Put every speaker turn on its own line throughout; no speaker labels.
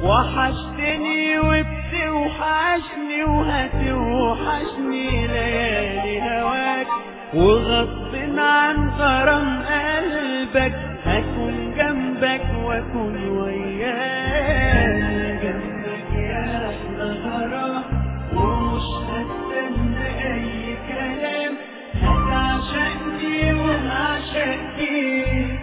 وحشتني وبتوحشني وهتوحشني ليالي هواك وغصب عن غرام قلبك هكون جنبك واكون وياك جنبك يا احلى غرام ومش هستنى اي كلام هتعشقني وهعشق فيك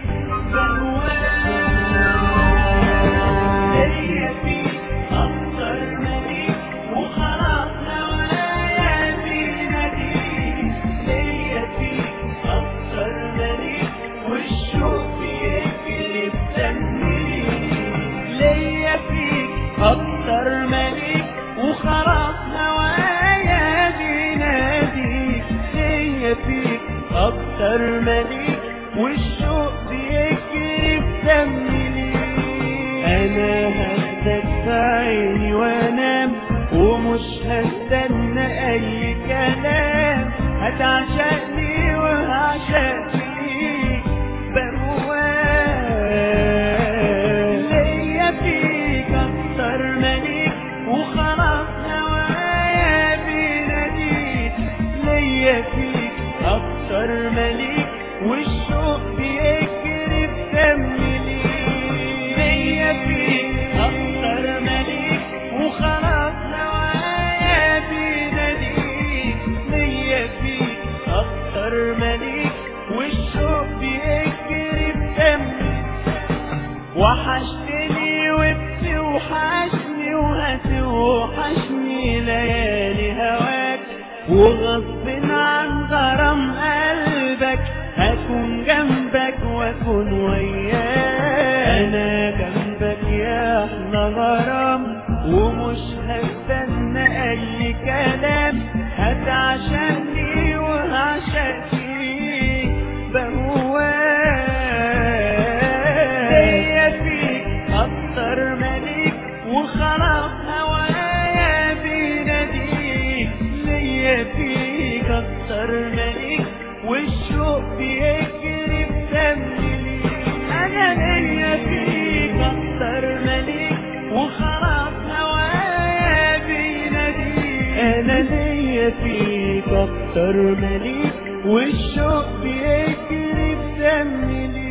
بهواك ليا فيك اكتر مليك وخلاص هوايا بيناديك ليا فيك اكتر مليك والشوق بيجري بدمي ليا فيك اكتر مليك وخلاص هوايا بيناديك ليا فيك اكتر مليك والشوق بيجري بدمي انا هاخدك في عيني وانام ومش هستنى اي كلام هتعشقني وهعشق فيك بهواك ليا فيك اكتر مليك وخلاص هوايا بيناديك ليا فيك اكتر مليك والشوق بيجري بدمي ليك ليا فيك اكتر مليك وخلاص هوايا بيناديك ليا فيك اكتر مليك والشوق بيجري بدمي وحشتني وبتوحشني وهتوحشني ليالي هواك وغصب عن غرام قلبك هكون جنبك واكون وياك انا جنبك يا احلى غرام ومش هستنى اي كلام هتعشقني وهعشق فيك بهواك ليا فيك اكتر مليك وخلاص هوايا بيناديك ليا فيك اكتر مليك والشوق بيجري بدمي ليك انا ليا فيك اكتر مليك وخلاص هوايا بيناديك انا ليا فيك اكتر مليك والشوق بيجري بدمي ليك